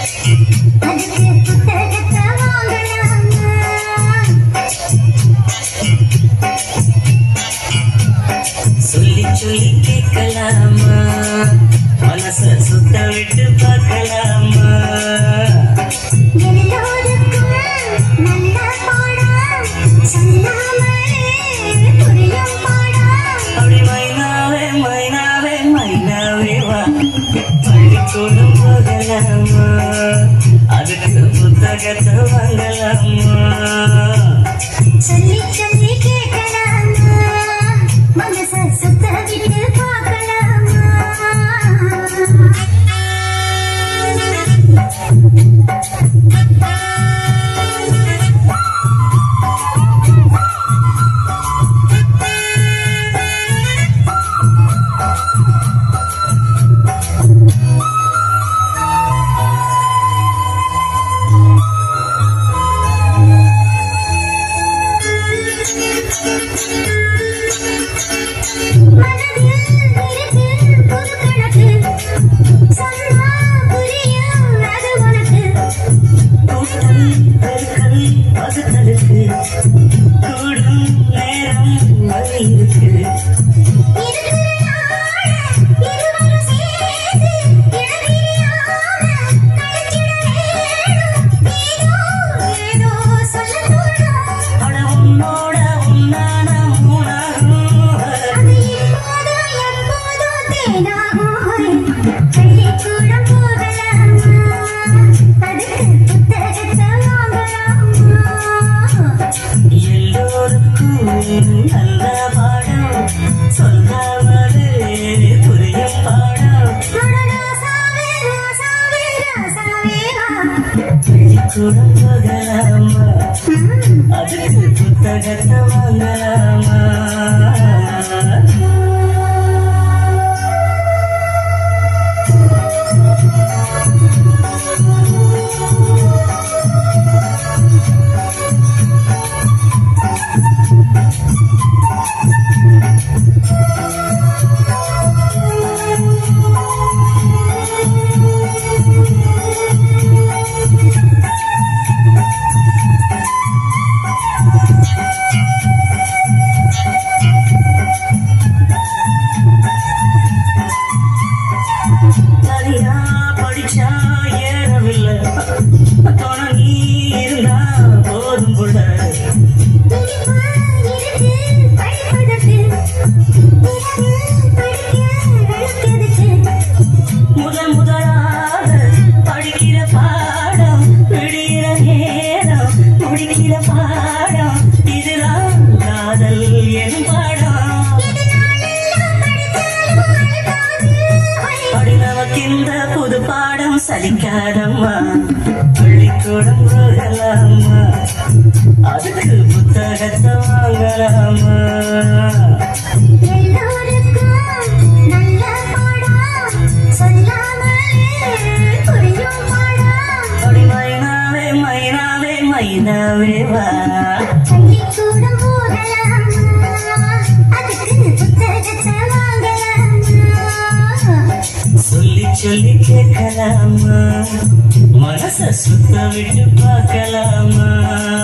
அதுக்கு புத்தகத்தை வாங்கலாமா சொல்லி சொல்லி கேட்கலாமா மனச சுத்த விட்டு பார்க்கலாமா எல்லோருக்கும் நல்ல பாடம் சொல்லாமலே புரியும் பாடம் அப்படி மைனாவே மைனாவே மைனாவே வா பள்ளிக்கூடம் போகலாமா அதுக்கு புத்தகத்தை வாங்கலாமா சொல்லி சொல்லி கேட்கலாமா மனச சுத்த விட்டு பார்க்கலாமா மனதில் இருக்கு புது கணக்கு சொன்னா புரியும் அது உனக்கு கூட்டல் பெருக்கல் வகுத்தலுக்கு கூடும் நேரம் வழி இருக்கு இருக்கிற நாள இருவரும் சேர்ந்து இடமில்லாம கழிச்சிட வேணும் ஏதோ ஏதோ சொல்ல தோணும் அட உன்னோட உன்னான மூணாகும் அது எப்போதும் எப்போதும் தேனாகும் பள்ளிக்கூடம் போகலாமா அதுக்கு புத்தகத்தை வாங்கலாமா எல்லோருக்கும் நல்ல பாடம் சொல்லாமலே புரியும் பாடம் ராசாவே ராசாவே ராசாவே பள்ளிக்கூடம் போகலாமா அதுக்கு புத்தகத்தை வாங்கலாமா தனியா படிச்சா ஏறவில்லை துணை நீ இருந்தா போதும் புள்ள இனிப்பா இருக்கு படிப்பதற்கு பிறகு படிக்க அழுத்ததுக்கு முதல் முதலாக படிக்கிற பாடம் விடுகிற நேரம் முடிக்கிற பாடம் இதுதான் காதல் என் பாடம் படி நமக்கு இந்த புது பாடம் சலிக்காதம்மா பள்ளிக்கூடம் போகலாமா அதுக்கு புத்தகத்தை வாங்கலாமா எல்லோருக்கும் நல்ல பாடம் சொல்லாமலே புரியும் பாடம் படி மைனாவே மைனாவே மைனாவே வா பள்ளிக்கூடம் போகலாமா அதுக்கு புத்தகத்தை வாங்கலாமா சொல்லி சொல்லி கேட்கலாமா மனச சுத்த விட்டு பார்க்கலாமா